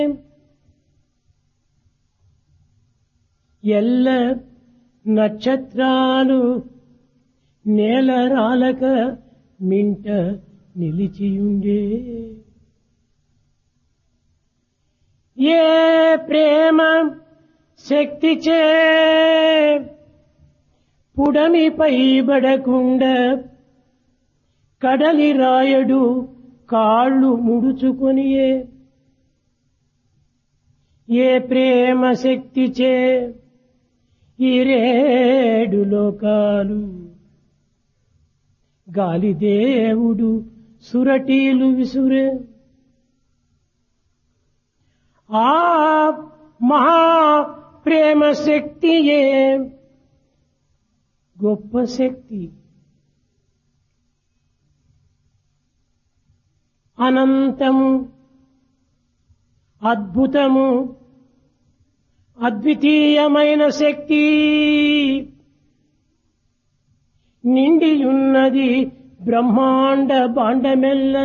ఎల్ల నక్షత్రాలు నేల రాలక మింట నిలిచియుండే ఏ ప్రేమ శక్తిచే పుడమిపై బడకుండ కడలి రాయడు కాళ్ళు ముడుచుకొనియే ఏ ప్రేమ శక్తిచే ఈ రేడు లోకాలు గాలిదేవుడు సురటీలు విసురే ఆ మహా ప్రేమ శక్తియే గొప్ప శక్తి అనంతము అద్భుతము అద్వితీయమైన శక్తి నిండియున్నది బ్రహ్మాండ బాండమెల్ల